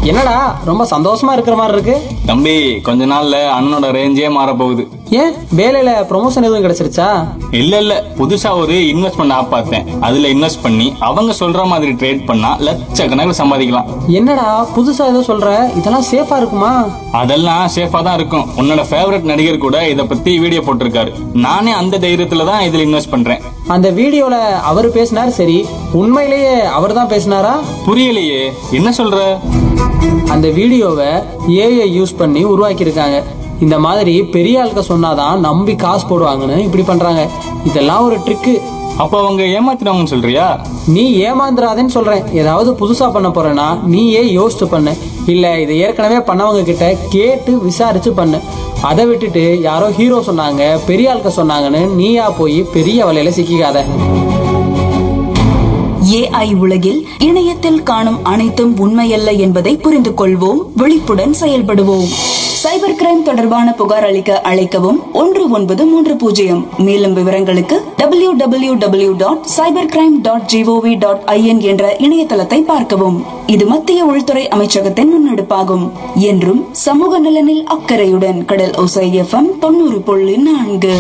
என்னடா ரொம்ப சந்தோஷமா இருக்கிற மாதிரி இருக்கு தம்பி கொஞ்ச நாள்ல அண்ணனோட ரேஞ்சே மாற போகுது ஏன் வேலையில ப்ரொமோஷன் எதுவும் கிடைச்சிருச்சா இல்ல இல்ல புதுசா ஒரு இன்வெஸ்ட்மெண்ட் ஆப் பார்த்தேன் அதுல இன்வெஸ்ட் பண்ணி அவங்க சொல்ற மாதிரி ட்ரேட் பண்ணா லட்சக்கணக்கில் சம்பாதிக்கலாம் என்னடா புதுசா ஏதோ சொல்ற இதெல்லாம் சேஃபா இருக்குமா அதெல்லாம் சேஃபா தான் இருக்கும் உன்னோட ஃபேவரட் நடிகர் கூட இத பத்தி வீடியோ போட்டிருக்காரு நானே அந்த தைரியத்துல தான் இதுல இன்வெஸ்ட் பண்றேன் அந்த வீடியோல அவர் பேசினார் சரி உண்மையிலேயே அவர் தான் பேசினாரா புரியலையே என்ன சொல்ற அந்த வீடியோவை ஏஐ யூஸ் பண்ணி உருவாக்கியிருக்காங்க இந்த மாதிரி பெரிய ஆளுக்க சொன்னாதான் நம்பி காசு போடுவாங்கன்னு இப்படி பண்றாங்க இதெல்லாம் ஒரு ட்ரிக்கு அப்ப அவங்க ஏமாத்தினவங்கன்னு சொல்றியா நீ ஏமாந்துடாதேன்னு சொல்றேன் ஏதாவது புதுசா பண்ண போறேன்னா நீயே யோசிச்சு பண்ணு இல்ல இதை ஏற்கனவே பண்ணவங்க கிட்ட கேட்டு விசாரிச்சு பண்ணு அதை விட்டுட்டு யாரோ ஹீரோ சொன்னாங்க பெரிய ஆளுக்க சொன்னாங்கன்னு நீயா போய் பெரிய வலையில சிக்கிக்காத ஏஐ உலகில் இணையத்தில் காணும் அனைத்தும் உண்மையல்ல என்பதை புரிந்து கொள்வோம் விழிப்புடன் செயல்படுவோம் சைபர் கிரைம் தொடர்பான புகார் அளிக்க அழைக்கவும் ஒன்று ஒன்பது மூன்று பூஜ்ஜியம் மேலும் விவரங்களுக்கு W W W dot cyber crime dot GOV dot IN என்ற இணையதளத்தை பார்க்கவும் இது மத்திய உள்துறை அமைச்சகத்தின் முன்னெடுப்பாகும் என்றும் சமூக நலனில் அக்கறையுடன் கடல் ஒசை எஃப்எம் தொண்ணூறு புள்ளி நான்கு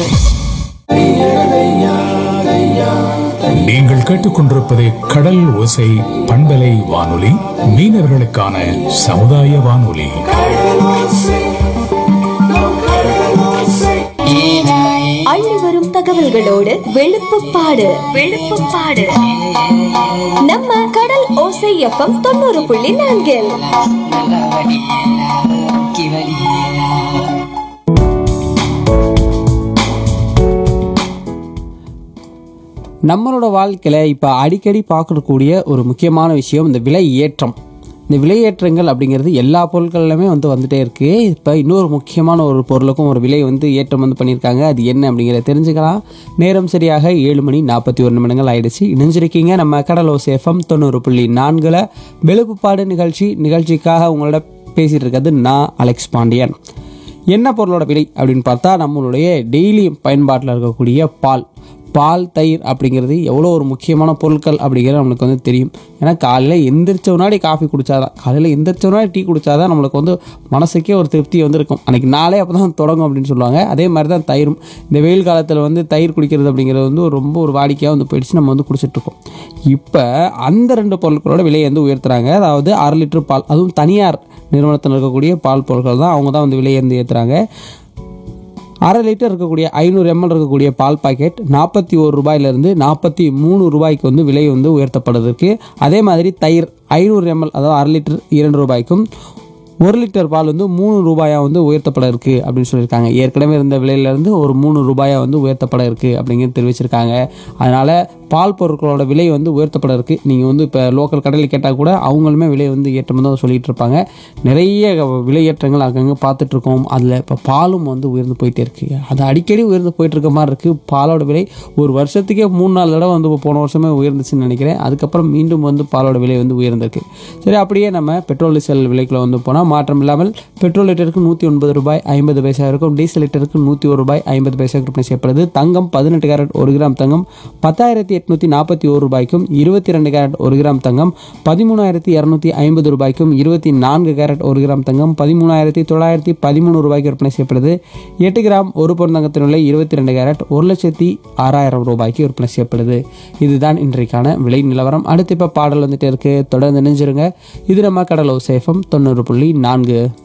நீங்கள் கேட்டுக்கொண்டிருப்பது கடல் ஓசை பண்பலை வானொலி மீனவர்களுக்கான சமுதாய வானொலி அள்ளி வரும் தகவல்களோடு வெளுப்புப்பாடு வெளுப்புப்பாடு நம்ம கடல் ஓசை எஃப்எம் தொண்ணூறு புள்ளி நான்கில் நம்மளோட வாழ்க்கையில் இப்போ அடிக்கடி பார்க்கக்கூடிய ஒரு முக்கியமான விஷயம் இந்த விலை ஏற்றம் இந்த விலை ஏற்றங்கள் அப்படிங்கிறது எல்லா பொருட்கள்லையுமே வந்து வந்துட்டே இருக்குது இப்போ இன்னொரு முக்கியமான ஒரு பொருளுக்கும் ஒரு விலை வந்து ஏற்றம் வந்து பண்ணியிருக்காங்க அது என்ன அப்படிங்கிறத தெரிஞ்சுக்கலாம் நேரம் சரியாக ஏழு மணி நாற்பத்தி ஒரு நிமிடங்கள் ஆயிடுச்சு இணைஞ்சிருக்கீங்க நம்ம கடலோஸ் எஃப்எம் தொண்ணூறு புள்ளி நான்கில் வெளுப்புப்பாடு நிகழ்ச்சி நிகழ்ச்சிக்காக உங்களோட பேசிகிட்டு இருக்கிறது நான் அலெக்ஸ் பாண்டியன் என்ன பொருளோட விலை அப்படின்னு பார்த்தா நம்மளுடைய டெய்லி பயன்பாட்டில் இருக்கக்கூடிய பால் பால் தயிர் அப்படிங்கிறது எவ்வளோ ஒரு முக்கியமான பொருட்கள் அப்படிங்கிறது நம்மளுக்கு வந்து தெரியும் ஏன்னா காலையில் எந்திரிச்ச முன்னாடி காஃபி குடிச்சாதான் காலையில் எந்திரிச்ச முன்னாடி டீ குடிச்சாதான் நம்மளுக்கு வந்து மனசுக்கே ஒரு திருப்தி வந்து இருக்கும் அன்றைக்கி நாளே அப்போ தான் தொடங்கும் அப்படின்னு சொல்லுவாங்க அதே மாதிரி தான் தயிரும் இந்த வெயில் காலத்தில் வந்து தயிர் குடிக்கிறது அப்படிங்கிறது வந்து ஒரு ரொம்ப ஒரு வாடிக்கையாக வந்து போயிடுச்சு நம்ம வந்து குடிச்சிட்ருக்கோம் இப்போ அந்த ரெண்டு பொருட்களோட விலையை வந்து உயர்த்துறாங்க அதாவது அரை லிட்டர் பால் அதுவும் தனியார் நிறுவனத்தில் இருக்கக்கூடிய பால் பொருட்கள் தான் அவங்க தான் வந்து விலையை வந்து ஏற்றுறாங்க அரை லிட்டர் இருக்கக்கூடிய ஐநூறு எம்எல் இருக்கக்கூடிய பால் பாக்கெட் நாற்பத்தி ஒரு ரூபாயிலிருந்து நாற்பத்தி மூணு ரூபாய்க்கு வந்து விலை வந்து உயர்த்தப்படுறதுக்கு அதே மாதிரி தயிர் ஐநூறு எம்எல் அதாவது அரை லிட்டர் இரண்டு ரூபாய்க்கும் ஒரு லிட்டர் பால் வந்து மூணு ரூபாயா வந்து உயர்த்தப்பட இருக்கு அப்படின்னு சொல்லியிருக்காங்க ஏற்கனவே இருந்த விலையிலேருந்து ஒரு மூணு ரூபாயா வந்து உயர்த்தப்பட இருக்கு அப்படிங்கிறது தெரிவிச்சிருக்காங்க அதனால பால் பொருட்களோட விலை வந்து உயர்த்தப்பட இருக்கு நீங்கள் வந்து இப்போ லோக்கல் கடையில் கேட்டால் கூட அவங்களுமே விலை வந்து ஏற்றம் தான் சொல்லிட்டு இருப்பாங்க நிறைய விலை ஏற்றங்கள் அங்கங்கே பார்த்துட்டு இருக்கோம் அதில் இப்போ பாலும் வந்து உயர்ந்து போயிட்டே இருக்கு அது அடிக்கடி உயர்ந்து போயிட்டு இருக்க மாதிரி இருக்கு பாலோட விலை ஒரு வருஷத்துக்கே மூணு நாலு தடவை வந்து இப்போ போன வருஷமே உயர்ந்துச்சுன்னு நினைக்கிறேன் அதுக்கப்புறம் மீண்டும் வந்து பாலோட விலை வந்து உயர்ந்திருக்கு சரி அப்படியே நம்ம பெட்ரோல் டீசல் விலைக்குள்ள வந்து போனால் மாற்றம் இல்லாமல் பெட்ரோல் லிட்டருக்கு நூற்றி ஒன்பது ரூபாய் ஐம்பது பைசா இருக்கும் டீசல் லிட்டருக்கு நூற்றி ஒரு ரூபாய் ஐம்பது பைசா விற்பனை செய்யப்படுது தங்கம் பதினெட்டு கேரட் ஒரு கிராம் தங்கம் பத்தாயிரத்தி எட்நூற்றி நாற்பத்தி ஒரு ரூபாய்க்கும் இருபத்தி ரெண்டு கேரட் ஒரு கிராம் தங்கம் பதிமூணாயிரத்தி இரநூத்தி ஐம்பது ரூபாய்க்கும் இருபத்தி நான்கு கேரட் ஒரு கிராம் தங்கம் பதிமூணாயிரத்தி தொள்ளாயிரத்தி பதிமூணு ரூபாய்க்கு விற்பனை செய்யப்படுது எட்டு கிராம் ஒரு பொருள் தங்கத்தின் விலை இருபத்தி ரெண்டு கேரட் ஒரு லட்சத்தி ஆறாயிரம் ரூபாய்க்கு விற்பனை செய்யப்படுது இதுதான் இன்றைக்கான விலை நிலவரம் அடுத்து இப்போ பாடல் வந்துட்டே இருக்கு தொடர்ந்து நினைஞ்சிருங்க இது நம்ம கடலோ சேஃபம் தொண்ணூறு புள்ளி நான்கு